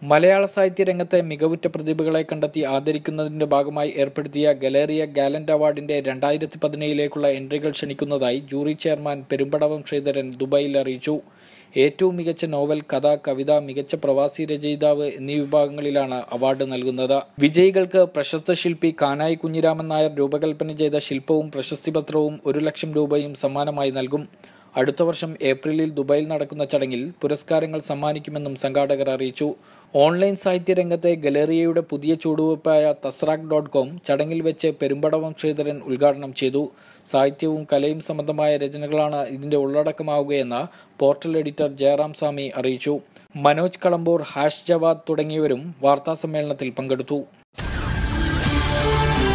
മലയാള സാഹിത്യ രംഗത്തെ മികവുറ്റ പ്രതിഭകളെ കണ്ടെത്തി ആദരിക്കുന്നതിന്റെ ഭാഗമായി ഏർപ്പെടുത്തിയ ഗലേറിയ ഗാലന്റ് അവാർഡിന്റെ രണ്ടായിരത്തി പതിനേഴിലേക്കുള്ള എൻട്രികൾ ക്ഷണിക്കുന്നതായി ജൂറി ചെയർമാൻ പെരുമ്പടവം ശ്രീധരൻ ദുബായിൽ അറിയിച്ചു ഏറ്റവും മികച്ച നോവൽ കഥ കവിത മികച്ച പ്രവാസി രചയിതാവ് എന്നീ വിഭാഗങ്ങളിലാണ് അവാർഡ് നൽകുന്നത് വിജയികൾക്ക് പ്രശസ്ത ശില്പി കാനായി കുഞ്ഞിരാമൻ നായർ രൂപകൽപ്പന ചെയ്ത ശില്പവും പ്രശസ്തിപത്രവും ഒരു ലക്ഷം രൂപയും സമ്മാനമായി നൽകും അടുത്ത വർഷം ഏപ്രിലിൽ ദുബായിൽ നടക്കുന്ന ചടങ്ങിൽ പുരസ്കാരങ്ങൾ സമ്മാനിക്കുമെന്നും സംഘാടകർ അറിയിച്ചു ഓൺലൈൻ സാഹിത്യ രംഗത്തെ ഗലേറിയയുടെ പുതിയ ചുവടുവയ്പായ തസ്രാക്ക് ഡോട്ട് കോം ചടങ്ങിൽ വെച്ച് പെരുമ്പടവം ശ്രീധരൻ ഉദ്ഘാടനം ചെയ്തു സാഹിത്യവും കലയും സംബന്ധമായ രചനകളാണ് ഇതിന്റെ ഉള്ളടക്കമാവുകയെന്ന് പോർട്ടൽ എഡിറ്റർ ജയറാം സ്വാമി അറിയിച്ചു മനോജ് കളമ്പൂർ ഹാഷ് ജവാദ് തുടങ്ങിയവരും വാർത്താസമ്മേളനത്തിൽ പങ്കെടുത്തു